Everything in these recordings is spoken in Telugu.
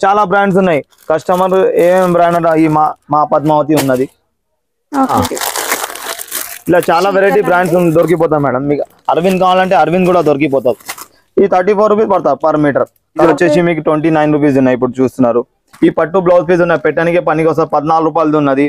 చాలా బ్రాండ్స్ ఉన్నాయి కస్టమర్ ఏమేం బ్రాండ్ అంటే ఈ మా మా పద్మావతి ఉన్నది ఓకే ఇలా చాలా వెరైటీ బ్రాండ్స్ దొరికిపోతాయి మేడం మీకు అరవింద్ కావాలంటే అరవింద్ కూడా దొరికిపోతుంది ఈ థర్టీ ఫోర్ రూపీస్ పడతా పర్ మీటర్ ఇది వచ్చేసి మీకు ట్వంటీ నైన్ రూపీస్ ఉన్నాయి ఇప్పుడు చూస్తున్నారు ఈ పట్టు బ్లౌజ్ పీస్ ఉన్నాయి పెట్టడానికి పనికి వస్తుంది పద్నాలుగు రూపాయలది ఉన్నది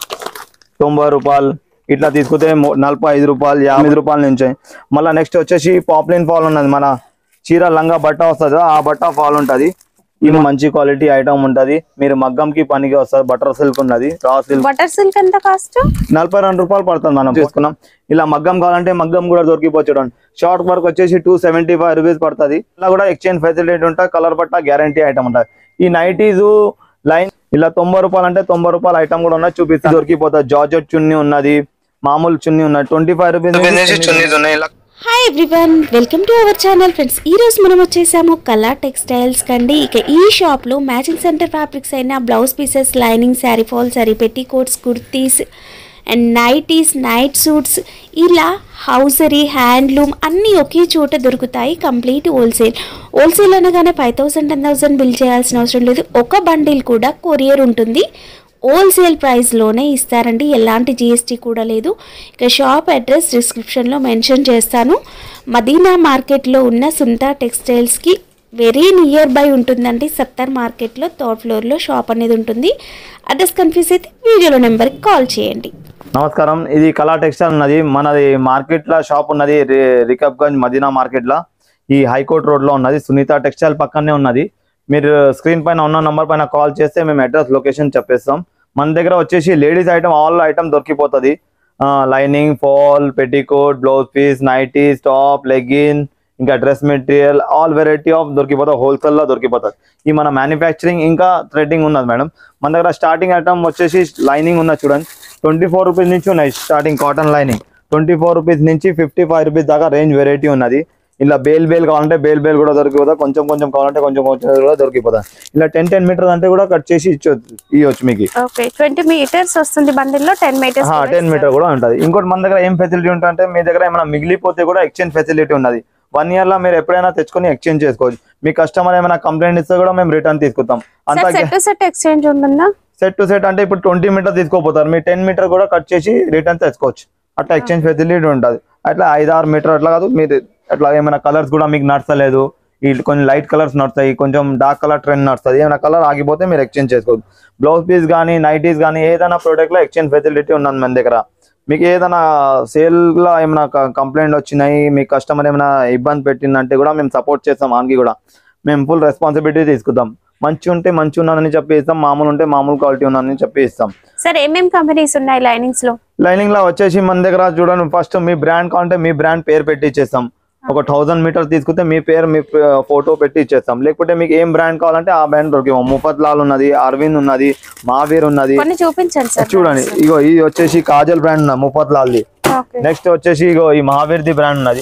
తొంభై రూపాయలు ఇట్లా తీసుకుంటే మూ- నలభై ఐదు రూపాయలు యాభై ఐదు రూపాయల నుంచి మళ్ళీ నెక్స్ట్ వచ్చేసి పాప్లిన్ ఫాల్ ఉన్నది మన చీర లంగా బట్ట వస్తుంది కదా, ఆ బట్ట ఫాల్ ఉంటది ఇది మంచి క్వాలిటీ ఐటమ్ ఉంటది మీరు మగ్గంకి పనికి వస్తుంది బటర్ సిల్క్ ఉన్నది రా సిల్క్ బటర్ సిల్క్ ఎంత కాస్ట్ నలభై రెండు రూపాయలు పడుతుంది మనం తీసుకున్నాం ఇలా మగ్గం కావాలంటే మగ్గం కూడా దొరికిపోవచ్చు చూడండి షార్ట్ వర్క్ వచ్చేసి టూ సెవెంటీ ఫైవ్ రూపీస్ పడుతుంది ఇలా కూడా ఎక్స్చేంజ్ ఫెసిలిటీ ఉంటుంది కలర్ పట్ట గ్యారంటీ ఐటమ్ ఉంటుంది ఈ నైటీస్ లైన్ ఇలా తొంభై రూపాయలు అంటే తొంభై రూపాయల ఐటమ్ కూడా ఉన్నది చూపిస్తే దొరికిపోతుంది జార్జెట్ చున్నీ ఉన్నది మామూలు చున్నీ ఉన్నది ట్వంటీ ఫైవ్ రూపీస్ చున్నీస్ ఉన్నాయి ఇలా hi everyone welcome to our channel friends ఈ రోజు మనం వచ్చేసాము కలర్ టెక్స్టైల్స్ కండి ఇక ఈ షాప్లో మ్యాచింగ్ సెంటర్ ఫ్యాబ్రిక్స్ అయిన blouse pieces lining sari fall sari petticoats kurtis and nighties night suits ఇలా హౌసరీ హ్యాండ్లూమ్ అన్నీ ఒకే చోట దొరుకుతాయి కంప్లీట్ హోల్సేల్ హోల్సేల్ అనగానే five thousand ten thousand bill చేయాల్సిన అవసరం లేదు ఒక బండిల్ కూడా కొరియర్ ఉంటుంది హోల్సేల్ ప్రైస్లోనే ఇస్తారండి ఎలాంటి జిఎస్టీ కూడా లేదు ఇక షాప్ అడ్రస్ డిస్క్రిప్షన్లో మెన్షన్ చేస్తాను మదీనా మార్కెట్లో ఉన్న సుంతా టెక్స్టైల్స్కి వెరీ నియర్ బై ఉంటుందండి సత్తర్ మార్కెట్లో థర్డ్ ఫ్లోర్లో షాప్ అనేది ఉంటుంది అడ్రస్ కన్ఫ్యూజ్ అయితే వీడియోలో నెంబర్కి కాల్ చేయండి నమస్కారం ఇది కళా టెక్స్టైల్ ఉన్నది మనది మార్కెట్ లో షాప్ ఉన్నది రి- రికబ్గంజ్ మదీనా మార్కెట్ లో ఈ హైకోర్ట్ రోడ్ లో ఉన్నది సునీత టెక్స్టైల్ పక్కనే ఉన్నది మీరు స్క్రీన్ పైన ఉన్న నంబర్ పైన కాల్ చేస్తే మేము అడ్రస్ లొకేషన్ చెప్పేస్తాం మన దగ్గర వచ్చేసి లేడీస్ ఐటమ్ ఆల్ ఐటమ్ దొరికిపోతుంది lining fall petticoat blouse piece nighties top legging ఇంకా dress material all variety of దొరికిపోతాయి హోల్సేల్ లో దొరికిపోతుంది ఈ మన మ్యానుఫ్యాక్చరింగ్ ఇంకా థ్రెడ్డింగ్ ఉన్నది మేడం మన దగ్గర స్టార్టింగ్ ఐటమ్ వచ్చేసి లైనింగ్ ఉన్నది చూడండి ట్వంటీ ఫోర్ రూపీస్ నుంచి ఉన్నాయి starting cotton lining twenty four rupees నుంచి ఫిఫ్టీ ఫైవ్ రూపీస్ దాకా రేంజ్ వెరైటీ ఉన్నది ఇలా బేల్ బేల్ కావాలంటే బేల్ బేల్ కూడా దొరికిపోతా కొంచెం కొంచెం కావాలంటే కొంచెం కొంచెం కూడా దొరికిపోతా ఇలా టెన్ టెన్ మీటర్స్ అంటే కూడా కట్ చేసి ఇచ్చొచ్చు ఇవ్వచ్చు మీకు ఓకే ట్వంటీ మీటర్స్ వస్తుంది బండిల్లో టెన్ మీటర్స్ టెన్ మీటర్ కూడా ఉంటుంది ఇంకోటి మన దగ్గర ఏం ఫెసిలిటీ ఉంటుందంటే మీ దగ్గర ఏమైనా మిగిలిపోతే కూడా ఎక్స్చేంజ్ ఫెసిలిటీ ఉన్నది వన్ ఇయర్ లో మీరు ఎప్పుడైనా తెచ్చుకొని ఎక్స్చేంజ్ చేసుకోవచ్చు మీ కస్టమర్ ఏమైనా కంప్లైంట్ ఇస్తే కూడా మేము రిటర్న్ తీసుకుంటాం అంతా సెట్ టు సెట్ ఎక్స్చేంజ్ ఉంటుందా సెట్ టు సెట్ అంటే ఇప్పుడు ట్వంటీ మీటర్ తీసుకోపోతారు మీ టెన్ మీటర్ కూడా కట్ చేసి రిటర్న్ తెచ్చుకోవచ్చు అట్లా ఎక్స్చేంజ్ ఫెసిలిటీ ఉంటుంది అట్లా ఐదు ఆరు మీటర్ అట్లా కాదు మీరు అట్లా ఏమైనా కలర్స్ కూడా మీకు నచ్చలేదు ఈ కొన్ని లైట్ కలర్స్ నడుస్తాయి కొంచెం డార్క్ కలర్ ట్రెండ్ నడుస్తుంది ఏమైనా కలర్ ఆగిపోతే మీరు ఎక్స్చేంజ్ చేసుకోవచ్చు బ్లౌజ్ పీస్ కానీ నైటీస్ కానీ ఏదైనా ప్రోడక్ట్ లో ఎక్స్చేంజ్ ఫెసిలిటీ ఉన్నది మన దగ్గర మీకు ఏదైనా సేల్ లో ఏమైనా కంప్లైంట్ వచ్చినాయి మీ కస్టమర్ ఏమైనా ఇబ్బంది పెట్టిందంటే కూడా మేము సపోర్ట్ చేస్తాం ఆనికి కూడా మేము ఫుల్ రెస్పాన్సిబిలిటీ తీసుకుంటాం మంచి ఉంటే మంచి ఉన్నానని చెప్పి ఇస్తాం మామూలు ఉంటే మామూలు క్వాలిటీ ఉన్నానని చెప్పి ఇస్తాం సార్ ఏమేం కంపెనీస్ ఉన్నాయి లైనింగ్స్ లో లైనింగ్ లో వచ్చేసి మన దగ్గర చూడండి ఫస్ట్ మీ బ్రాండ్ కావాలంటే మీ బ్రాండ్ పేరు పెట్టి ఇచ్చేస్తాం ఒక థౌసండ్ మీటర్ తీసుకుంటే మీ పేరు మీ ఫోటో పెట్టి ఇచ్చేస్తాం లేకపోతే మీకు ఏం బ్రాండ్ కావాలంటే ఆ బ్రాండ్ దొరికివ్వం ముఫత్ లాల్ ఉన్నది అరవింద్ ఉన్నది మావీర్ ఉన్నది కొన్ని చూపించండి సార్ చూడండి ఇగో ఇది వచ్చేసి కాజల్ బ్రాండ్ ఉన్నది ముఫత్ లాల్ది ఓకే నెక్స్ట్ వచ్చేసి ఇగో ఈ మహావీర్ది బ్రాండ్ ఉన్నది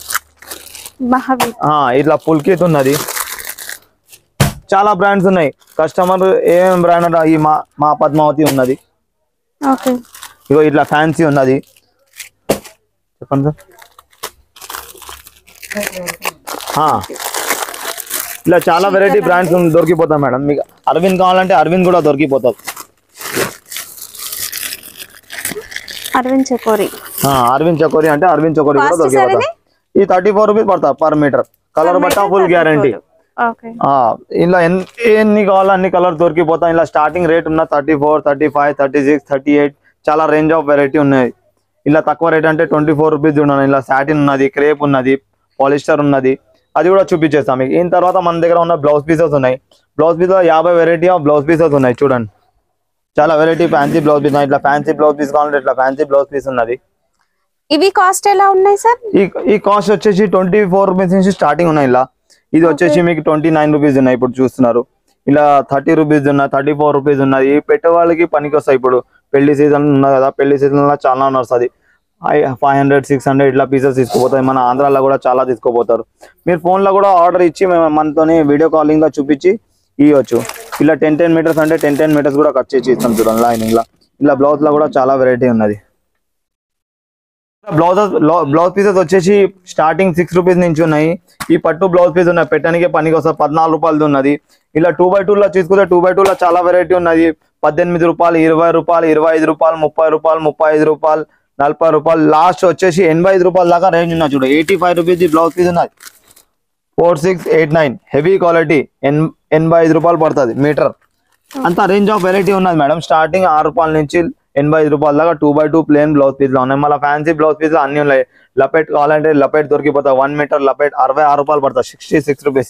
మహావీర్ ఆ, ఇట్లా పుల్కిత్ ఉన్నది చాలా బ్రాండ్స్ ఉన్నాయి కస్టమర్ ఏమేం బ్రాండ్ అంటే ఈ మా మా పద్మావతి ఉన్నది ఓకే ఇగో ఇట్లా ఫ్యాన్సీ ఉన్నది చెప్పండి సార్ ఆ. ఇలా చాలా వెరైటీ బ్రాండ్స్ దొరికిపోతాయి మేడం మీకు అరవింద్ కావాలంటే అరవింద్ కూడా దొరికిపోతుంది అరవింద్ చకోరి ఆ, అరవింద్ చకోరి అంటే అరవింద్ చకోరి కూడా Cost సార్ దొరికిపోతాయి ఈ థర్టీ ఫోర్ రూపీస్ పడతా పర్ మీటర్ కలర్ బట్ట ఫుల్ గ్యారంటీ ఓకే ఇలా ఎన్- ఎన్ని కావాలో అన్ని కలర్ దొరికిపోతాయి ఇలా స్టార్టింగ్ రేట్ ఉన్న thirty four thirty five thirty six thirty eight చాలా రేంజ్ ఆఫ్ వెరైటీ ఉన్నాయి ఇలా తక్కువ రేట్ అంటే ట్వంటీ ఫోర్ రూపీస్ ఉన్నాను ఇలా సాటిన్ ఉన్నది క్రేప్ ఉన్నది పాలిస్టర్ ఉన్నది అది కూడా చూపించేస్తాం మీకు దీని తర్వాత మన దగ్గర ఉన్న బ్లౌజ్ పీసెస్ ఉన్నాయి బ్లౌజ్ పీస్ యాభై వెరైటీ ఆఫ్ బ్లౌజ్ పీసెస్ ఉన్నాయి చూడండి చాలా వెరైటీ ఫ్యాన్సీ బ్లౌజ్ పీస్ ఇట్లా ఫ్యాన్సీ బ్లౌజ్ పీస్ కావాలంటే ఇట్లా ఫ్యాన్సీ బ్లౌజ్ పీస్ ఉన్నది ఇవి కాస్ట్ ఎలా ఉన్నాయి సార్ ఈ ఈ కాస్ట్ వచ్చేసి ట్వంటీ ఫోర్ రూపీస్ నుంచి స్టార్టింగ్ ఉన్నాయి ఇలా ఇది వచ్చేసి మీకు ట్వంటీ నైన్ రూపీస్ ఉన్నాయి ఇప్పుడు చూస్తున్నారు ఇలా థర్టీ రూపీస్ ఉన్నాయి థర్టీ ఫోర్ రూపీస్ ఉన్నాయి ఈ పెట్టే వాళ్ళకి పనికి వస్తాయి ఇప్పుడు పెళ్లి సీజన్ ఉన్నది కదా పెళ్లి సీజన్ లో చాలా నడుస్తుంది ఫైవ్ హండ్రెడ్ సిక్స్ హండ్రెడ్ ఇట్లా పీసెస్ తీసుకోపోతాయి మన ఆంధ్రాలో కూడా చాలా తీసుకోపోతారు మీరు ఫోన్ లో కూడా ఆర్డర్ ఇచ్చి మేము మనతోని వీడియో కాలింగ్ లో చూపించి ఇవ్వచ్చు ఇలా టెన్ టెన్ మీటర్స్ అంటే టెన్ టెన్ మీటర్స్ కూడా కట్ చేసి ఇస్తాం చూడండి లైనింగ్ లా ఇలా బ్లౌజ్ లో కూడా చాలా వెరైటీ ఉన్నది బ్లౌజెస్ బ్లౌజ్ పీసెస్ వచ్చేసి స్టార్టింగ్ సిక్స్ రూపీస్ నుంచి ఉన్నాయి ఈ పట్టు బ్లౌజ్ పీస్ ఉన్నాయి పెట్టడానికి పనికి వస్తుంది పద్నాలుగు రూపాయలది ఉన్నది ఇలా టూ బై టూ లో తీసుకుంటే టూ బై టూ లో చాలా వెరైటీ ఉన్నది పద్దెనిమిది రూపాయలు ఇరవై రూపాయలు ఇరవై ఐదు రూపాయలు ముప్పై రూపాయలు ముప్పై ఐదు రూపాయలు నలభై రూపాయలు లాస్ట్ వచ్చేసి ఎనభై ఐదు రూపాయల దాకా రేంజ్ ఉన్నది చూడు eighty five rupees blouse piece ఉన్నది four six eight nine heavy quality ఎన్ ఎనభై ఐదు రూపాయలు పడుతుంది మీటర్ అంత రేంజ్ ఆఫ్ వెరైటీ ఉన్నది మేడం స్టార్టింగ్ ఆరు రూపాయల నుంచి ఎనభై ఐదు రూపాయల దాకా two by two plain blouse piece లో ఉన్నాయి మళ్ళీ ఫ్యాన్సీ బ్లౌజ్ పీస్ అన్ని ఉన్నాయి లపెట్ కావాలంటే లపెట్ దొరికిపోతాయి వన్ మీటర్ లపెట్ అరవై ఆరు రూపాయలు పడుతుంది సిక్స్టీ సిక్స్ రూపీస్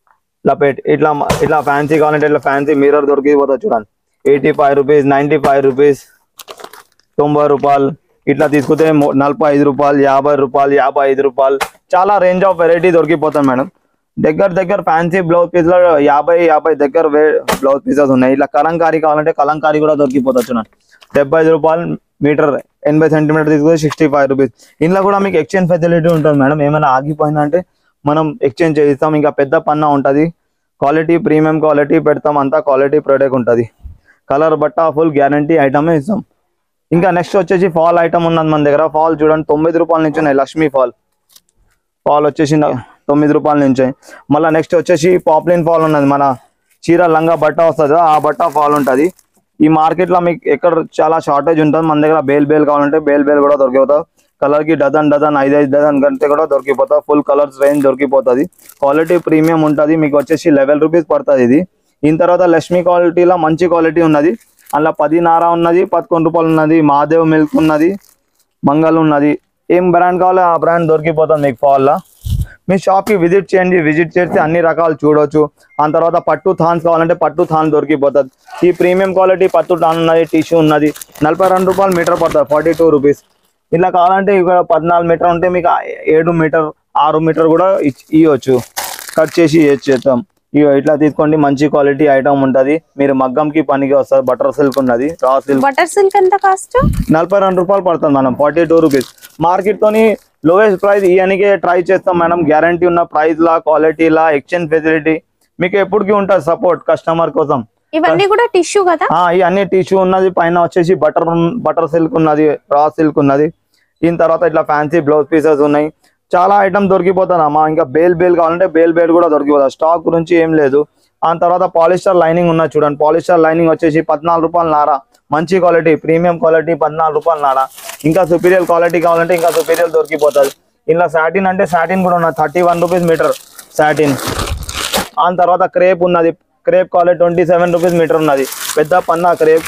లపెట్ ఇట్లా ఇట్లా ఫ్యాన్సీ కావాలంటే ఇట్లా ఫ్యాన్సీ మిర్రర్ దొరికిపోతుంది చూడండి eighty five rupees ninety five rupees తొంభై రూపాయలు ఇట్లా తీసుకుంటే మొ- నలభై ఐదు రూపాయలు యాభై రూపాయలు యాభై ఐదు రూపాయలు చాలా రేంజ్ ఆఫ్ వెరైటీ దొరికిపోతాయి మేడం దగ్గర దగ్గర ఫ్యాన్సీ బ్లౌజ్ పీస్ లో యాభై యాభై దగ్గర బ్లౌజ్ పీసెస్ ఉన్నాయి ఇట్లా కలంకారీ కావాలంటే కలంకారీ కూడా దొరికిపోతుంది చూడండి డెబ్బై ఐదు రూపాయలు మీటర్ ఎనభై సెంటీమీటర్ తీసుకుంటే సిక్స్టీ ఫైవ్ రూపీస్ ఇందులో కూడా మీకు ఎక్స్చేంజ్ ఫెసిలిటీ ఉంటుంది మేడం ఏమైనా ఆగిపోయినా అంటే మనం ఎక్స్చేంజ్ చేయిస్తాం ఇంకా పెద్ద పన్నా ఉంటుంది క్వాలిటీ ప్రీమియం క్వాలిటీ పెడతాం అంతా క్వాలిటీ ప్రోడక్ట్ ఉంటుంది కలర్ బట్ట ఫుల్ గ్యారంటీ ఐటమే ఇస్తాం ఇంకా నెక్స్ట్ వచ్చేసి ఫాల్ ఐటమ్ ఉన్నది మన దగ్గర ఫాల్ చూడండి తొమ్మిది రూపాయల నుంచి ఉన్నాయి లక్ష్మీ ఫాల్ ఫాల్ వచ్చేసి న- తొమ్మిది రూపాయల నుంచి మళ్ళీ నెక్స్ట్ వచ్చేసి పాప్లిన్ ఫాల్ ఉన్నది మన చీర లంగా బట్ట వస్తుంది ఆ బట్ట ఫాల్ ఉంటుంది ఈ మార్కెట్ లో మీకు ఎక్కడ చాలా షార్టేజ్ ఉంటుంది మన దగ్గర బేల్ బేల్ కావాలంటే బేల్ బేల్ కూడా దొరికిపోతాయి కలర్ కి డజన్ డజన్ ఐదు ఐదు డజన్ కంటే కూడా దొరికిపోతాయి ఫుల్ కలర్స్ రేంజ్ దొరికిపోతుంది క్వాలిటీ ప్రీమియం ఉంటుంది మీకు వచ్చేసి లెవెల్ రూపీస్ పడుతుంది ఇది దీని తర్వాత లక్ష్మీ క్వాలిటీలో మంచి క్వాలిటీ ఉన్నది అందులో పది నార ఉన్నది పదకొండు రూపాయలు ఉన్నది మహాదేవ్ మిల్క్ ఉన్నది మంగళ ఉన్నది ఏం బ్రాండ్ కావాలో ఆ బ్రాండ్ దొరికిపోతుంది మీకు ఫాల్లో మీ షాప్కి విజిట్ చేయండి విజిట్ చేస్తే అన్ని రకాలు చూడొచ్చు ఆ తర్వాత పట్టు థాన్స్ కావాలంటే పట్టు థాన్ దొరికిపోతుంది ఈ ప్రీమియం క్వాలిటీ పట్టు థాన్ ఉన్నది టిష్యూ ఉన్నది నలభై రెండు రూపాయలు మీటర్ పడుతుంది ఫార్టీ టూ రూపీస్ ఇట్లా కావాలంటే ఇక్కడ పద్నాలుగు మీటర్ ఉంటే మీకు ఆ ఏడు మీటర్ ఆరు మీటర్ కూడా ఇచ్- ఇవ్వచ్చు కట్ చేసి ఇవ్వచ్చు చేద్దాం ఇగో ఇట్లా తీసుకోండి మంచి క్వాలిటీ ఐటమ్ ఉంటది మీరు మగ్గంకి పనికి వస్తుంది బటర్ సిల్క్ ఉన్నది రా సిల్క్ బటర్ సిల్క్ ఎంత కాస్ట్ నలభై రెండు రూపాయలు పడుతుంది madam forty two rupees market తోని లోయెస్ట్ ప్రైస్ ఇవన్నీకే ట్రై చేస్తాం మేడం గ్యారంటీ ఉన్న ప్రైస్ లా క్వాలిటీ లా ఎక్స్చేంజ్ ఫెసిలిటీ మీకు ఎప్పటికీ ఉంటుంది సపోర్ట్ కస్టమర్ కోసం ఇవన్నీ కూడా టిష్యూ కదా ఆ ఈ అన్ని టిష్యూ ఉన్నది పైన వచ్చేసి బటర్ బటర్ సిల్క్ ఉన్నది రా సిల్క్ ఉన్నది దీని తర్వాత ఇట్లా ఫ్యాన్సీ బ్లౌజ్ పీసెస్ ఉన్నాయి చాలా ఐటమ్ దొరికిపోతుంది అమ్మా ఇంకా బేల్ బేల్ కావాలంటే బేల్ బేల్ కూడా దొరికిపోతుంది స్టాక్ గురించి ఏం లేదు ఆ తర్వాత పాలిస్టర్ లైనింగ్ ఉన్నది చూడండి పాలిస్టర్ లైనింగ్ వచ్చేసి పద్నాలుగు రూపాయలు నారా మంచి క్వాలిటీ ప్రీమియం క్వాలిటీ పద్నాలుగు రూపాయలు నారా ఇంకా సుపీరియర్ క్వాలిటీ కావాలంటే ఇంకా సుపీరియర్ దొరికిపోతుంది ఇలా సాటిన్ అంటే సాటిన్ కూడా ఉన్నది thirty one rupees metre satin ఆ తర్వాత క్రేప్ ఉన్నది crepe quality twenty seven rupees metre ఉన్నది పెద్ద పన్నా crepe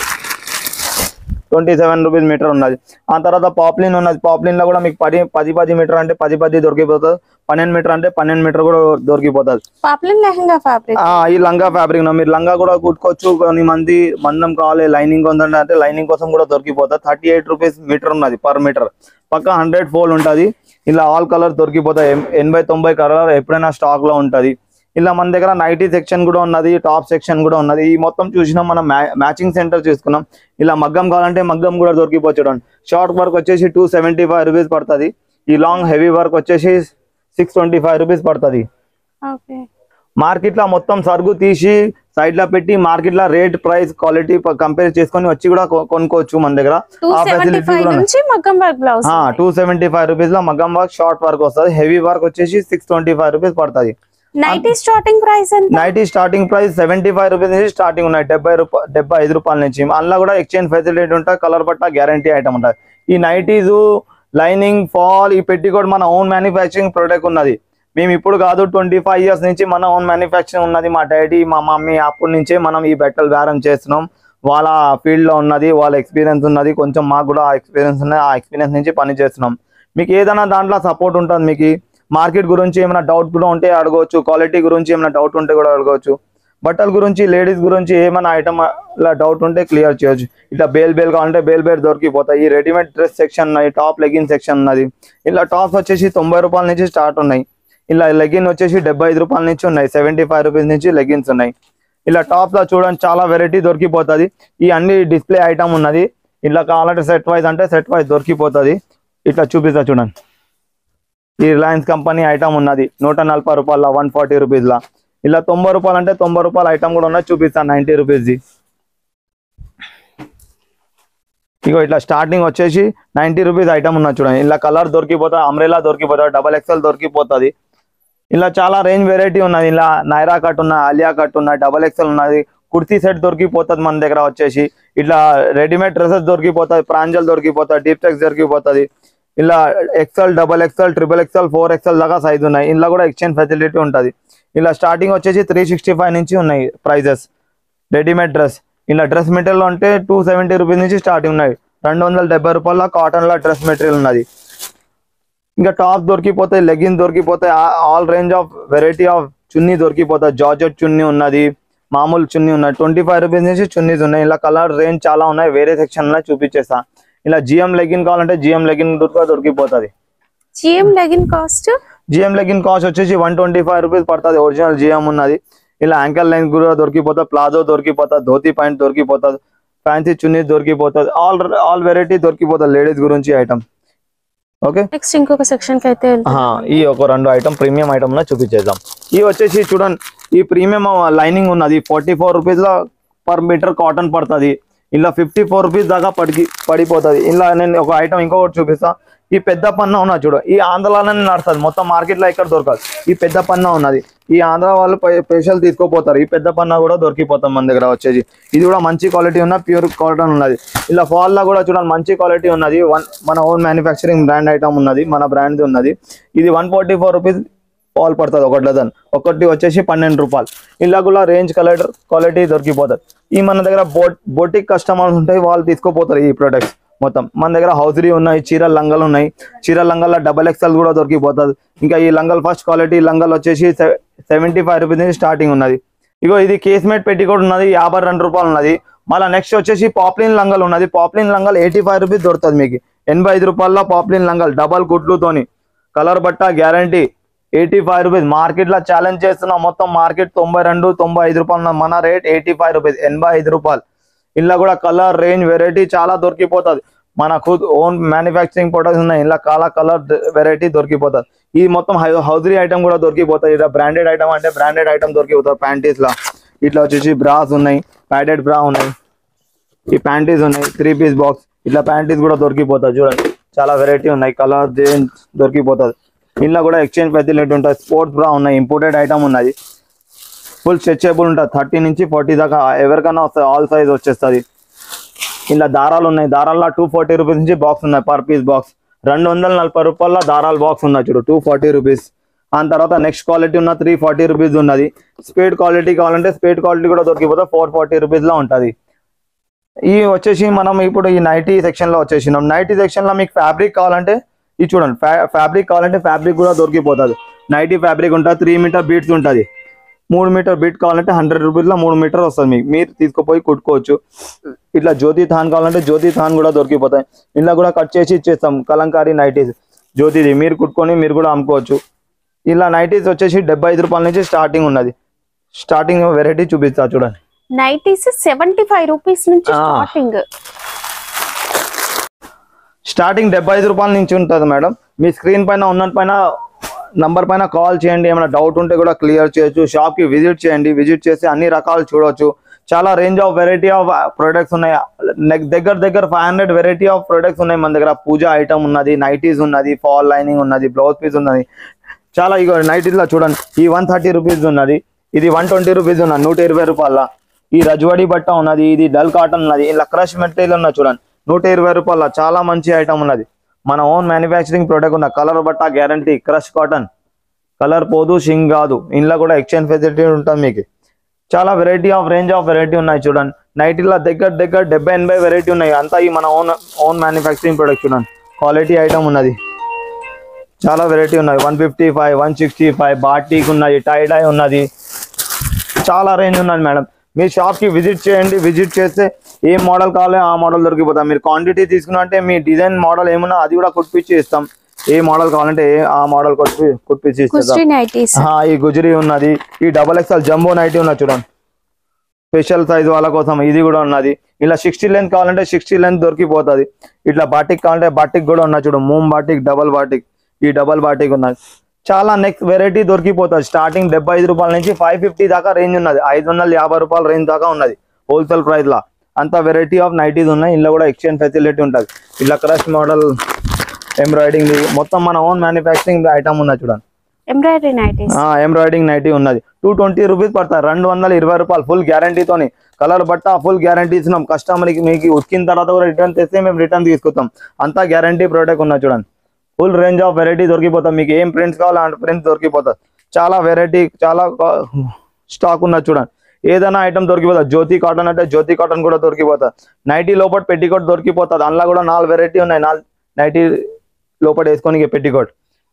twenty seven rupees metre ఉన్నది ఆ తర్వాత పాప్లిన్ ఉన్నది పాప్లిన్ లో కూడా మీకు పది పది పది మీటర్ అంటే పది పది దొరికిపోతుంది పన్నెండు మీటర్ అంటే పన్నెండు మీటర్ కూడా దొరికిపోతుంది పాప్లిన్ లెహంగా ఫ్యాబ్రిక్ ఆ ఈ లంగా ఫ్యాబ్రిక్ మీరు లంగా కూడా కుట్టుకోవచ్చు కొన్ని మంది మందం కావాలి లైనింగ్ ఉందంటే అంటే లైనింగ్ కోసం కూడా దొరికిపోతుంది థర్టీ ఎయిట్ రూపీస్ మీటర్ ఉన్నది పర్ మీటర్ పక్క హండ్రెడ్ ఫోల్ ఉంటది ఇలా ఆల్ కలర్ దొరికిపోతాయి ఎం- ఎనభై తొంభై కలర్ ఎప్పుడైనా స్టాక్ లో ఉంటది ఇలా మన దగ్గర నైటీ సెక్షన్ కూడా ఉన్నది టాప్ సెక్షన్ కూడా ఉన్నది ఈ మొత్తం చూసినాం మనం మ్యాచింగ్ సెంటర్ చూసుకున్నాం ఇలా మగ్గం కావాలంటే మగ్గం కూడా దొరికిపోవచ్చు చూడండి షార్ట్ వర్క్ వచ్చేసి టూ సెవెంటీ ఫైవ్ రూపీస్ పడుతుంది ఈ లాంగ్ హెవీ వర్క్ వచ్చేసి సిక్స్ ట్వంటీ ఫైవ్ రూపీస్ పడుతుంది ఓకే మార్కెట్ లో మొత్తం సరుకు తీసి సైడ్ లో పెట్టి మార్కెట్ లో రేట్ ప్రైస్ క్వాలిటీ కంపేర్ చేసుకొని వచ్చి కూడా కొ- కొనుక్కోవచ్చు మన దగ్గర టూ ఆ సెవెంటీ ఫెసిలిటీ ఫైవ్ కూడా నుంచి మగ్గం work blouse two seventy five rupees లో మగ్గం వర్క్ షార్ట్ వర్క్ వస్తుంది హెవీ వర్క్ వచ్చేసి సిక్స్ ట్వంటీ ఫైవ్ రూపీస్ పడుతుంది నైటీ స్టార్టింగ్ ప్రైస్ ఎంత nighty starting price seventy five rupees నుంచి స్టార్టింగ్ ఉన్నాయి డెబ్బై రూపాయలు డెబ్బై ఐదు రూపాయల నుంచి అందులో కూడా ఎక్స్చేంజ్ ఫెసిలిటీ ఉంటుంది కలర్ పట్ట గ్యారంటీ ఐటమ్ ఉంటుంది ఈ నైటీస్ లైనింగ్ ఫాల్ ఈ పెట్టి కూడా మన ఓన్ మ్యానుఫ్యాక్చరింగ్ ప్రొడక్ట్ ఉన్నది మేము ఇప్పుడు కాదు ట్వంటీ ఫైవ్ ఇయర్స్ నుంచి మన ఓన్ మ్యానుఫ్యాక్చరింగ్ ఉన్నది మా డాడీ మా మమ్మీ అప్పటి నుంచే మనం ఈ బట్టలు బేరం చేస్తున్నాం వాళ్ళ ఫీల్డ్ లో ఉన్నది వాళ్ళ ఎక్స్పీరియన్స్ ఉన్నది కొంచెం మాకు కూడా ఆ ఎక్స్పీరియన్స్ ఉన్నది ఆ ఎక్స్పీరియన్స్ నుంచి పని చేస్తున్నాం మీకు ఏదైనా దాంట్లో సపోర్ట్ ఉంటుంది మీకు మార్కెట్ గురించి ఏమైనా డౌట్ కూడా ఉంటే అడగవచ్చు క్వాలిటీ గురించి ఏమైనా డౌట్ ఉంటే కూడా అడగవచ్చు బట్టల గురించి లేడీస్ గురించి ఏమైనా ఐటమ్ ఇలా డౌట్ ఉంటే క్లియర్ చేయొచ్చు ఇట్లా బేల్ బేల్ కావాలంటే బేల్ బేల్ దొరికిపోతాయి ఈ రెడీమేడ్ డ్రెస్ సెక్షన్ ఉన్నాయి టాప్ లెగిన్ సెక్షన్ ఉన్నది ఇలా టాప్స్ వచ్చేసి తొంభై రూపాయల నుంచి స్టార్ట్ ఉన్నాయి ఇలా లెగిన్ వచ్చేసి డెబ్బై ఐదు రూపాయల నుంచి ఉన్నాయి సెవెంటీ ఫైవ్ రూపీస్ నుంచి లెగిన్స్ ఉన్నాయి ఇలా టాప్స్ లో చూడండి చాలా వెరైటీ దొరికిపోతుంది ఈ అన్ని డిస్ప్లే ఐటమ్ ఉన్నది ఇట్లా కావాలంటే సెట్ వైజ్ అంటే సెట్ వైజ్ దొరికిపోతుంది ఇట్లా చూపిస్తా చూడండి ఈ రిలయన్స్ కంపెనీ ఐటమ్ ఉన్నది నూట నలభై రూపాయల వన్ ఫార్టీ రూపీస్ లా ఇలా తొంభై రూపాయలు అంటే తొంభై రూపాయల ఐటమ్ కూడా ఉన్నది చూపిస్తాను నైన్టీ రూపీస్ది ఇగో ఇట్లా స్టార్టింగ్ వచ్చేసి నైంటీ రూపీస్ ఐటమ్ ఉన్నది చూడండి ఇలా కలర్ దొరికిపోతుంది అమ్రేలా దొరికిపోతుంది డబల్ ఎక్స్ఎల్ దొరికిపోతుంది ఇలా చాలా రేంజ్ వెరైటీ ఉన్నది ఇలా నైరా కట్ ఉన్నది అలియా కట్ ఉన్నది డబల్ ఎక్స్ఎల్ ఉన్నది కుర్తీ సెట్ దొరికిపోతుంది మన దగ్గర వచ్చేసి ఇట్లా రెడీమేడ్ డ్రెస్సెస్ దొరికిపోతుంది ప్రాంజల్ దొరికిపోతుంది డీప్ టెక్స్ దొరికిపోతుంది ఇలా XL double XL triple XL four XL దాకా సైజ్ ఉన్నాయి ఇందులో కూడా ఎక్స్చేంజ్ ఫెసిలిటీ ఉంటుంది ఇలా స్టార్టింగ్ వచ్చేసి త్రీ సిక్స్టీ ఫైవ్ నుంచి ఉన్నాయి ప్రైజెస్ రెడీమేడ్ డ్రెస్ ఇలా డ్రెస్ మెటీరియల్ అంటే టూ సెవెంటీ రూపీస్ నుంచి స్టార్టింగ్ ఉన్నాయి రెండు వందల డెబ్బై రూపాయల కాటన్లో డ్రెస్ మెటీరియల్ ఉన్నది ఇంకా టాప్ దొరికిపోతాయి లెగిన్ దొరికిపోతాయి all range of variety of chunni దొరికిపోతాయి జార్జెట్ చున్నీ ఉన్నది మామూలు చున్నీ ఉన్నది ట్వంటీ ఫైవ్ రూపీస్ నుంచి చున్నీస్ ఉన్నాయి ఇలా కలర్ రేంజ్ చాలా ఉన్నాయి వేరే సెక్షన్ లో చూపించేస్తా ఇలా జిఎం లెగిన్ కావాలంటే జిఎం లెగిన్ కూడా దొరికిపోతుంది GM legging cost GM legging cost వచ్చేసి వన్ ట్వంటీ ఫైవ్ రూపీస్ పడుతుంది ఒరిజినల్ జిఎం ఉన్నది ఇలా యాంకల్ లైన్ కూడా దొరికిపోతుంది ప్లాజో దొరికిపోతుంది ధోతి ప్యాంట్ దొరికిపోతుంది ఫ్యాన్సీ చున్నీ దొరికిపోతుంది ఆల్ ఆల్ వెరైటీ దొరికిపోతుంది లేడీస్ గురించి ఐటమ్ ఓకే నెక్స్ట్ ఇంకొక సెక్షన్ కి అయితే వెళ్తాం. ఆహా, ఈ ఒక రెండు ఐటమ్ ప్రీమియం ఐటమ్ లో చూపించేద్దాం ఈ వచ్చేసి చూడండి ఈ ప్రీమియం లైనింగ్ ఉన్నది ఫార్టీ ఫోర్ రూపీస్ లో పర్ మీటర్ కాటన్ పడుతుంది ఇలా ఫిఫ్టీ ఫోర్ రూపీస్ దాకా పడికి పడిపోతుంది ఇలా నేను ఒక ఐటమ్ ఇంకొకటి చూపిస్తా ఈ పెద్ద పన్న ఉన్నది చూడు ఈ ఆంధ్రాలోనే నడుస్తుంది మొత్తం మార్కెట్ లో ఇక్కడ దొరకదు ఈ పెద్ద పన్న ఉన్నది ఈ ఆంధ్ర వాళ్ళు స్పెషల్ తీసుకోపోతారు ఈ పెద్ద పన్న కూడా దొరికిపోతాం మన దగ్గర వచ్చేసి ఇది కూడా మంచి క్వాలిటీ ఉన్న ప్యూర్ కాటన్ ఉన్నది ఇలా ఫాల్ లో కూడా చూడండి మంచి క్వాలిటీ ఉన్నది వన్ మన ఓన్ మ్యానుఫ్యాక్చరింగ్ బ్రాండ్ ఐటమ్ ఉన్నది మన బ్రాండ్ ఉన్నది ఇది వన్ ఫార్టీ ఫోర్ రూపీస్ పాల్ పడుతుంది ఒక డజన్ ఒకటి వచ్చేసి పన్నెండు రూపాయలు ఇలా కూడా రేంజ్ కలర్ క్వాలిటీ దొరికిపోతుంది ఈ మన దగ్గర బోట్ బోటిక్ కస్టమర్స్ ఉంటాయి వాళ్ళు తీసుకోపోతారు ఈ ప్రొడక్ట్స్ మొత్తం మన దగ్గర హౌసరీ ఉన్నాయి చీర లంగలు ఉన్నాయి చీర లంగల్లో డబల్ ఎక్స్ఎల్ కూడా దొరికిపోతుంది ఇంకా ఈ లంగల్ ఫస్ట్ క్వాలిటీ లంగల్ వచ్చేసి సెవెంటీ ఫైవ్ రూపీస్ నుంచి స్టార్టింగ్ ఉన్నది ఇగో ఇది కేస్మేట్ పెట్టి కూడా ఉన్నది యాభై రెండు రూపాయలు ఉన్నది మళ్ళీ నెక్స్ట్ వచ్చేసి పాప్లిన్ లంగల్ ఉన్నది పాప్లిన్ లంగల్ ఎయిటీ ఫైవ్ రూపీస్ దొరుకుతుంది మీకు ఎనభై ఐదు రూపాయల్లో పాప్లిన్ లంగల్ డబల్ కుట్లుతోని కలర్ బట్ట గ్యారంటీ ఎయిటీ ఫైవ్ రూపీస్ మార్కెట్లో ఛాలెంజ్ చేస్తున్నాం మొత్తం మార్కెట్ తొంభై రెండు తొంభై ఐదు రూపాయలు ఉన్న మన రేట్ ఎయిటీ ఫైవ్ రూపీస్ ఎనభై ఐదు రూపాయలు ఇలా కూడా కలర్ రేంజ్ వెరైటీ చాలా దొరికిపోతుంది మన ఖుద్ ఓన్ మ్యానుఫ్యాక్చరింగ్ ప్రొడక్ట్స్ ఉన్నాయి ఇలా చాలా కలర్ వెరైటీ దొరికిపోతుంది ఈ మొత్తం హౌజరీ ఐటమ్ కూడా దొరికిపోతాయి ఇలా బ్రాండెడ్ ఐటమ్ అంటే బ్రాండెడ్ ఐటమ్ దొరికిపోతాయి ప్యాంటీస్ లా ఇట్లా వచ్చేసి బ్రాస్ ఉన్నాయి ప్యాడెడ్ బ్రా ఉన్నాయి ఈ ప్యాంటీస్ ఉన్నాయి త్రీ పీస్ బాక్స్ ఇట్లా ప్యాంటీస్ కూడా దొరికిపోతాయి చూడండి చాలా వెరైటీ ఉన్నాయి కలర్ దొరికిపోతుంది ఇంట్లో కూడా ఎక్స్చేంజ్ ఫెసిలిటీ ఉంటుంది స్పోర్ట్స్ బ్రా ఉన్నాయి ఇంపోర్టెడ్ ఐటమ్ ఉన్నది ఫుల్ స్ట్రెచబుల్ ఉంటుంది థర్టీ నుంచి ఫార్టీ దాకా ఎవరికైనా వస్తుంది ఆల్ సైజ్ వచ్చేస్తుంది ఇలా దారాలు ఉన్నాయి దారాల్లో టూ ఫార్టీ రూపీస్ నుంచి బాక్స్ ఉన్నాయి పర్ పీస్ బాక్స్ రెండు వందల నలభై రూపాయల దారాల బాక్స్ ఉన్నాయి చూడు టూ ఫార్టీ రూపీస్ దాని తర్వాత నెక్స్ట్ క్వాలిటీ ఉన్న త్రీ ఫార్టీ రూపీస్ ఉన్నది స్పీడ్ క్వాలిటీ కావాలంటే స్పీడ్ క్వాలిటీ కూడా దొరికిపోతే ఫోర్ ఫార్టీ రూపీస్లో ఉంటుంది ఈ వచ్చేసి మనం ఇప్పుడు ఈ నైటీ సెక్షన్లో వచ్చేసినాం నైటీ సెక్షన్లో మీకు ఫ్యాబ్రిక్ కావాలంటే ఇది చూడండి ఫ్యాబ్రిక్ కావాలంటే ఫ్యాబ్రిక్ కూడా దొరికిపోతుంది నైటీ ఫ్యాబ్రిక్ ఉంటుంది త్రీ మీటర్ బీట్స్ ఉంటుంది మూడు మీటర్ బీట్ కావాలంటే హండ్రెడ్ రూపీస్లో మూడు మీటర్ వస్తుంది మీకు మీరు తీసుకుపోయి కుట్టుకోవచ్చు ఇట్లా జ్యోతి థాన్ కావాలంటే జ్యోతి థాన్ కూడా దొరికిపోతాయి ఇలా కూడా కట్ చేసి ఇచ్చేస్తాం కలంకారీ నైటీస్ జ్యోతిది మీరు కుట్టుకొని మీరు కూడా అమ్ముకోవచ్చు ఇలా నైటీస్ వచ్చేసి డెబ్బై ఐదు రూపాయల నుంచి స్టార్టింగ్ ఉన్నది స్టార్టింగ్ వెరైటీ చూపిస్తా చూడండి నైటీస్ సెవెంటీ ఫైవ్ రూపీస్ నుంచి ఆ. స్టార్టింగ్ స్టార్టింగ్ డెబ్బై ఐదు రూపాయల నుంచి ఉంటుంది మేడం మీ స్క్రీన్ పైన ఉన్న పైన నంబర్ పైన కాల్ చేయండి ఏమైనా డౌట్ ఉంటే కూడా క్లియర్ చేయొచ్చు షాప్ కి విజిట్ చేయండి విజిట్ చేసి అన్ని రకాలు చూడొచ్చు చాలా range of variety of products ఉన్నాయి నెక్ దగ్గర దగ్గర five hundred variety of products ఉన్నాయి మన దగ్గర పూజ ఐటమ్ ఉన్నది నైటీస్ ఉన్నది ఫాల్ లైనింగ్ ఉన్నది బ్లౌజ్ పీస్ ఉన్నది చాలా ఇగో నైటీస్లో చూడండి ఈ వన్ థర్టీ రూపీస్ ఉన్నది ఇది వన్ ట్వంటీ రూపీస్ ఉన్నది నూట ఇరవై రూపాయల ఈ రజ్వాడి బట్ట ఉన్నది ఇది డల్ కాటన్ ఉన్నది ఇలా క్రష్ మెటీరియల్ ఉన్నది చూడండి నూట ఇరవై రూపాయల చాలా మంచి ఐటమ్ ఉన్నది మన ఓన్ మ్యానుఫ్యాక్చరింగ్ ప్రొడక్ట్ ఉన్న కలర్ బట్ట గ్యారంటీ క్రష్ కాటన్ కలర్ పోదు షింగ్ కాదు ఇంట్లో కూడా ఎక్స్చేంజ్ ఫెసిలిటీ ఉంటుంది మీకు చాలా variety of range of variety ఉన్నాయి చూడండి నైటీలో దగ్గర దగ్గర డెబ్బై ఎనభై వెరైటీ ఉన్నాయి అంతా ఈ మన ఓన్ ఓన్ మ్యానుఫ్యాక్చరింగ్ ప్రొడక్ట్ చూడండి క్వాలిటీ ఐటమ్ ఉన్నది చాలా వెరైటీ ఉన్నాయి one fifty five one sixty five batik ఉన్నది టైడై ఉన్నది చాలా రేంజ్ ఉన్నది మేడం మీ షాప్కి విజిట్ చేయండి విజిట్ చేస్తే ఏ మోడల్ కావాలో ఆ మోడల్ దొరికిపోతాం మీరు క్వాంటిటీ తీసుకున్నా అంటే మీ డిజైన్ మోడల్ ఏమున్నా అది కూడా కుట్టించి ఇస్తాం ఏ మోడల్ కావాలంటే ఏ- ఆ మోడల్ కుట్టి కుట్టించి ఇస్తాం కుస్టి నైటీస్ ఆ, ఈ గుజరీ ఉన్నది ఈ డబల్ ఎక్స్ఎల్ జంబో నైటీ ఉన్నది చూడండి స్పెషల్ సైజ్ వాళ్ళ కోసం ఇది కూడా ఉన్నది ఇలా సిక్స్టీ లెంత్ కావాలంటే సిక్స్టీ లెంత్ దొరికిపోతుంది ఇట్లా బాటిక్ కావాలంటే బాటిక్ కూడా ఉన్నది చూడు మూమ్ బాటిక్ డబల్ బాటిక్ ఈ డబల్ బాటిక్ ఉన్నది చాలా నెక్స్ట్ వెరైటీ దొరికిపోతుంది స్టార్టింగ్ డెబ్బై ఐదు రూపాయల నుంచి ఫైవ్ ఫిఫ్టీ దాకా రేంజ్ ఉన్నది ఐదు వందల యాభై రూపాయల రేంజ్ దాకా ఉన్నది హోల్సేల్ ప్రైస్ లా అంత వెరైటీ ఆఫ్ నైటీస్ ఉన్నాయి ఇందులో కూడా ఎక్స్చేంజ్ ఫెసిలిటీ ఉంటుంది ఇట్లా క్రష్ మోడల్ ఎంబ్రాయిడింగ్ మొత్తం మన ఓన్ మ్యానుఫ్యాక్చరింగ్ ఐటమ్ ఉన్నది చూడండి ఎంబ్రాయిడరీ నైటీస్ ఎంబ్రాయిడింగ్ నైటీ ఉన్నది టూ ట్వంటీ రూపీస్ పడతాయి రెండు వందల ఇరవై రూపాయలు ఫుల్ గ్యారంటీతోని కలర్ బట్ట ఫుల్ గ్యారంటీ ఇస్తున్నాం కస్టమర్కి మీకు ఉతికిన తర్వాత కూడా రిటర్న్ తెస్తే మేము రిటర్న్ తీసుకుంటాం అంతా గ్యారంటీ ప్రోడక్ట్ ఉన్నది చూడండి ఫుల్ రేంజ్ ఆఫ్ వెరైటీ దొరికిపోతాం మీకు ఏం ప్రింట్స్ కావాలో ఆ ప్రింట్స్ దొరికిపోతుంది చాలా వెరైటీ చాలా స్టాక్ ఉన్నది చూడండి ఏదైనా ఐటమ్ దొరికిపోతుంది జ్యోతి కాటన్ అంటే జ్యోతి కాటన్ కూడా దొరికిపోతుంది నైటీ లోపల పెట్టికోట్ దొరికిపోతుంది అందులో కూడా నాలుగు వెరైటీ ఉన్నాయి నాలుగు నైటీ లోపల వేసుకొని పెట్టికోట్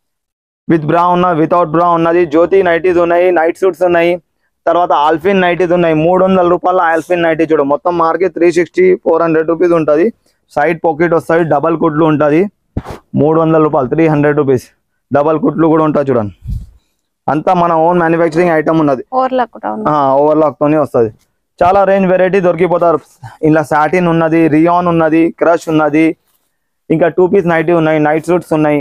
విత్ బ్రా ఉన్న వితౌట్ బ్రా ఉన్నది జ్యోతి నైటీస్ ఉన్నాయి నైట్ సూట్స్ ఉన్నాయి తర్వాత ఆల్ఫిన్ నైటీస్ ఉన్నాయి మూడు వందల రూపాయల ఆల్ఫిన్ నైటీ చూడు మొత్తం market three sixty four hundred rupees ఉంటుంది సైడ్ పాకెట్ వస్తుంది డబల్ కుట్లు ఉంటుంది మూడు వందల రూపాయలు త్రీ హండ్రెడ్ రూపీస్ డబల్ కుట్లు కూడా ఉంటుంది చూడండి అంతా మన ఓన్ మ్యానుఫ్యాక్చరింగ్ ఐటమ్ ఉన్నది ఓవర్లా కూడా ఉంది ఓవర్లాక్ తోనే వస్తుంది చాలా రేంజ్ వెరైటీ దొరికిపోతారు ఇలా సాటిన్ ఉన్నది రియాన్ ఉన్నది క్రష్ ఉన్నది ఇంకా టూ పీస్ నైటీ ఉన్నాయి నైట్ సూట్స్ ఉన్నాయి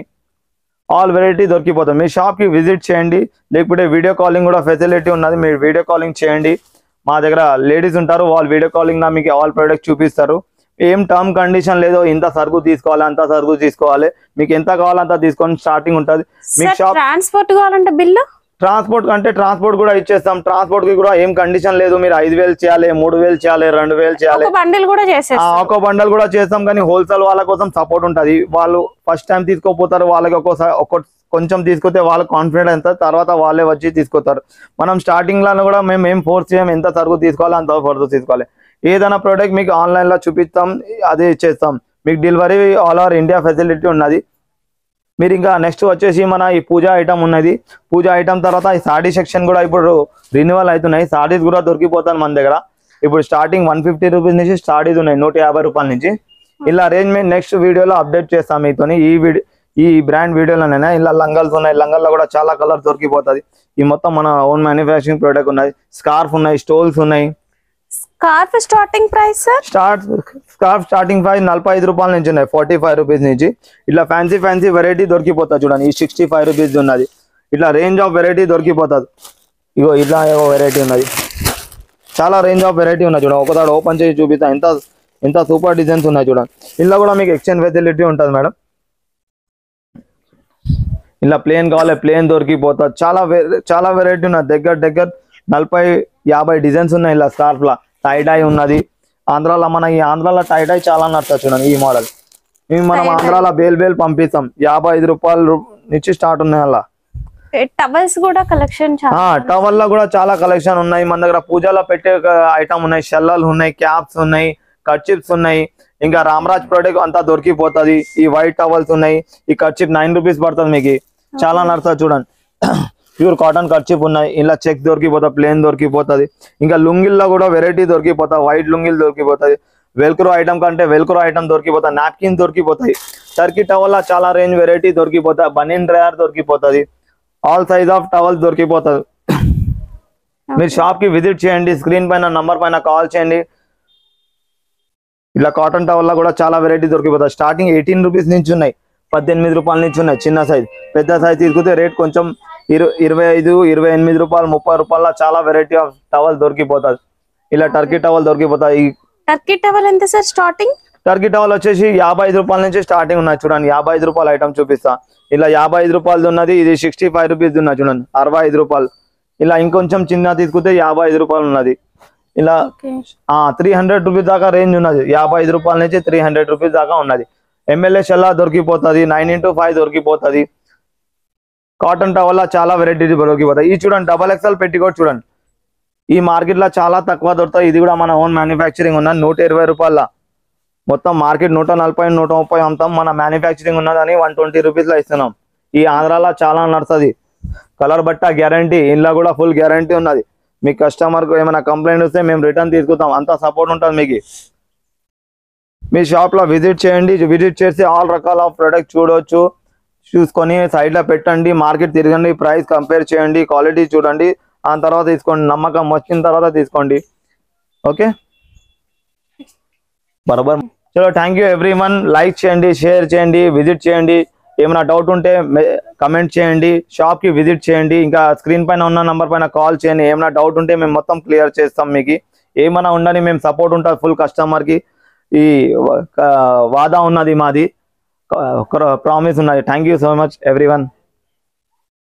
ఆల్ వెరైటీ దొరికిపోతాయి మీ షాప్కి విజిట్ చేయండి లేకపోతే వీడియో కాలింగ్ కూడా ఫెసిలిటీ ఉన్నది మీరు వీడియో కాలింగ్ చేయండి మా దగ్గర లేడీస్ ఉంటారు వాళ్ళు వీడియో కాలింగ్ నా మీకు ఆల్ ప్రొడక్ట్ చూపిస్తారు ఏం టర్మ్ కండిషన్ లేదో ఇంత సరుకు తీసుకోవాలి అంత సరుకు తీసుకోవాలి మీకు ఎంత కావాలో అంత తీసుకొని స్టార్టింగ్ ఉంటుంది మీకు సార్ షాప్ ట్రాన్స్పోర్ట్ కావాలంటే బిల్లు ట్రాన్స్పోర్ట్ అంటే ట్రాన్స్పోర్ట్ కూడా ఇచ్చేస్తాం ట్రాన్స్పోర్ట్ కి కూడా ఏం కండిషన్ లేదు మీరు ఐదు వేలు చేయాలి మూడు వేలు చేయాలి రెండు వేలు చేయాలి ఒక బండిల్ కూడా ఆ, చేసేస్తారు ఒక బండల్ కూడా చేస్తాం కానీ హోల్సేల్ వాళ్ళ కోసం సపోర్ట్ ఉంటది వాళ్ళు ఫస్ట్ టైం తీసుకోపోతారు వాళ్ళకి ఒక్కోసారి ఒక్క కొంచెం తీసుకొస్తే వాళ్ళ కాన్ఫిడెంట్ ఎంత తర్వాత వాళ్ళే వచ్చి తీసుకొస్తారు మనం స్టార్టింగ్ లో కూడా మేము ఏం ఫోర్స్ చేయం ఎంత సరుకు తీసుకోవాలి అంత ఫోర్స్ తీసుకోవాలి ఏదైనా ప్రోడక్ట్ మీకు ఆన్లైన్ లో చూపిస్తాం అదే ఇచ్చేస్తాం మీకు delivery all over India facility ఉన్నది మీరు ఇంకా నెక్స్ట్ వచ్చేసి మన ఈ పూజా ఐటమ్ ఉన్నది పూజా ఐటమ్ తర్వాత ఈ సాడీ సెక్షన్ కూడా ఇప్పుడు రిన్యూవల్ అవుతున్నాయి సాడీస్ కూడా దొరికిపోతాయి మన దగ్గర ఇప్పుడు స్టార్టింగ్ వన్ ఫిఫ్టీ రూపీస్ నుంచి సాడీస్ ఉన్నాయి నూట యాభై రూపాయల నుంచి ఇలా అరేంజ్మెంట్ నెక్స్ట్ వీడియోలో అప్డేట్ చేస్తాం మీతోని ఈ వీడియో ఈ బ్రాండ్ వీడియోలోనైనా ఇలా లంగల్స్ ఉన్నాయి లంగల్లో కూడా చాలా కలర్ దొరికిపోతుంది ఈ మొత్తం మన ఓన్ మ్యానుఫ్యాక్చరింగ్ ప్రోడక్ట్ ఉన్నాయి స్కార్ఫ్ ఉన్నాయి స్టోల్స్ ఉన్నాయి scarf starting price sir start scarf starting price నలభై ఐదు రూపాయల నుంచి ఉన్నాయి ఫార్టీ ఫైవ్ రూపీస్ నుంచి ఇట్లా ఫ్యాన్సీ ఫ్యాన్సీ వెరైటీ దొరికిపోతుంది చూడండి ఈ సిక్స్టీ ఫైవ్ రూపీస్ ఉన్నది ఇట్లా రేంజ్ ఆఫ్ వెరైటీ దొరికిపోతుంది ఇగో ఇట్లా ఏవో వెరైటీ ఉన్నది చాలా రేంజ్ ఆఫ్ వెరైటీ ఉన్నాయి చూడండి ఒకసారి ఓపెన్ చేసి చూపిస్తా ఎంత ఎంత సూపర్ డిజైన్స్ ఉన్నాయి చూడండి ఇందులో కూడా మీకు ఎక్స్చేంజ్ ఫెసిలిటీ ఉంటుంది మేడం ఇలా ప్లేన్ కావాలి ప్లేన్ దొరికిపోతుంది చాలా వె- చాలా వెరైటీ ఉన్నది దగ్గర దగ్గర నలభై యాభై డిజైన్స్ ఉన్నాయి ఇలా స్కార్ఫ్ లా టైడై ఉన్నది ఆంధ్రాలో మన ఈ ఆంధ్రాలో టైడై చాలా నడుస్తుంది చూడండి ఈ మోడల్ మేము మనం Tie-dye. ఆంధ్రాలో బేల్ బేల్ పంపిస్తాం యాభై ఐదు రూపాయల రూ- నుంచి స్టార్ట్ ఉన్నాయి అలా టవల్స్ కూడా కలెక్షన్ చాలా టవల్ లో కూడా చాలా కలెక్షన్ ఉన్నాయి మన దగ్గర పూజలో పెట్టే ఐటమ్ ఉన్నాయి షెల్లలు ఉన్నాయి క్యాప్స్ ఉన్నాయి కర్చిప్స్ ఉన్నాయి ఇంకా రామరాజ్ ప్రోడక్ట్ అంతా దొరికిపోతుంది ఈ వైట్ టవల్స్ ఉన్నాయి ఈ కర్చిప్ నైన్ రూపీస్ పడుతుంది మీకు చాలా నడుస్తుంది చూడండి ప్యూర్ కాటన్ కర్చిప్ ఉన్నాయి ఇలా చెక్ దొరికిపోతుంది ప్లేన్ దొరికిపోతుంది ఇంకా లుంగిల్లో కూడా వెరైటీ దొరికిపోతాయి వైట్ లుంగిల్ దొరికిపోతుంది వెల్క్రో ఐటమ్ కంటే వెల్క్రో ఐటమ్ దొరికిపోతాయి నాప్కిన్ దొరికిపోతాయి టర్కీ టవల్ చాలా రేంజ్ వెరైటీ దొరికిపోతాయి బనిన్ డ్రయర్ దొరికిపోతుంది ఆల్ సైజ్ ఆఫ్ టవల్స్ దొరికిపోతుంది మీరు షాప్ కి విజిట్ చేయండి స్క్రీన్ పైన నంబర్ పైన కాల్ చేయండి ఇలా కాటన్ టవల్ కూడా చాలా వెరైటీ దొరికిపోతాయి స్టార్టింగ్ ఎయిటీన్ రూపీస్ నుంచి ఉన్నాయి పద్దెనిమిది రూపాయల నుంచి ఉన్నాయి చిన్న సైజ్ పెద్ద సైజ్ తీసుకుంటే రేట్ కొంచెం ఇరు ఇరవై ఐదు ఇరవై ఎనిమిది రూపాయలు ముప్పై రూపాయల చాలా వెరైటీ ఆఫ్ టవల్ దొరికిపోతుంది ఇలా టర్కీ టవల్ దొరికిపోతాయి ఈ టర్కీ టవల్ ఎంత సార్ స్టార్టింగ్ టర్కీ టవల్ వచ్చేసి యాభై ఐదు రూపాయల నుంచి స్టార్టింగ్ ఉన్నాయి చూడండి యాభై ఐదు రూపాయల ఐటమ్ చూపిస్తా ఇలా యాభై ఐదు రూపాయలది ఉన్నది ఇది సిక్స్టీ ఫైవ్ రూపీస్ ఉన్నది చూడండి అరవై ఐదు రూపాయలు ఇలా ఇంకొంచెం చిన్న తీసుకుంటే యాభై ఐదు రూపాయలు ఉన్నది ఇలా ఓకే త్రీ హండ్రెడ్ రూపీస్ దాకా రేంజ్ ఉన్నది యాభై ఐదు రూపాయల నుంచి త్రీ హండ్రెడ్ రూపీస్ దాకా ఉన్నది ఎమ్మెల్యే షెల్లా దొరికిపోతుంది నైన్ ఇంటూ ఫైవ్ దొరికిపోతుంది కాటన్ టవల్ చాలా వెరైటీ దొరికిపోతాయి ఇది చూడండి డబల్ ఎక్స్ఎల్ పెట్టికోట్ చూడండి ఈ మార్కెట్ లో చాలా తక్కువ దొరుకుతాయి ఇది కూడా మన ఓన్ మ్యానుఫ్యాక్చరింగ్ ఉన్నది నూట ఇరవై రూపాయల మొత్తం మార్కెట్ నూట నలభై నూట ముప్పై అమ్ముతాం మన మ్యానుఫ్యాక్చరింగ్ ఉన్నదని వన్ ట్వంటీ రూపీస్ లో ఇస్తున్నాం ఈ ఆంధ్రాలో చాలా నడుస్తుంది కలర్ బట్ట గ్యారంటీ ఇంట్లో కూడా ఫుల్ గ్యారంటీ ఉన్నది మీ కస్టమర్ కు ఏమైనా కంప్లైంట్ వస్తే మేము రిటర్న్ తీసుకుంటాం అంత సపోర్ట్ ఉంటుంది మీకు మీ షాప్ లో విజిట్ చేయండి విజిట్ చేసి ఆల్ రకాల ప్రొడక్ట్ చూడొచ్చు చూసుకొని సైడ్ లో పెట్టండి మార్కెట్ తిరగండి ప్రైస్ కంపేర్ చేయండి క్వాలిటీ చూడండి ఆ తర్వాత తీసుకోండి నమ్మకం వచ్చిన తర్వాత తీసుకోండి ఓకే బరోబర్ చలో thank you every one like చేయండి షేర్ చేయండి విజిట్ చేయండి ఏమైనా డౌట్ ఉంటే కమెంట్ చేయండి షాప్ కి విజిట్ చేయండి ఇంకా స్క్రీన్ పైన ఉన్న నంబర్ పైన కాల్ చేయండి ఏమైనా డౌట్ ఉంటే మేము మొత్తం క్లియర్ చేస్తాం మీకు ఏమైనా ఉండని మేము సపోర్ట్ ఉంటుంది ఫుల్ కస్టమర్కి ఈ వ- క- వాదా ఉన్నది మాది ప్రామిస్ ఉన్నది thank you so much every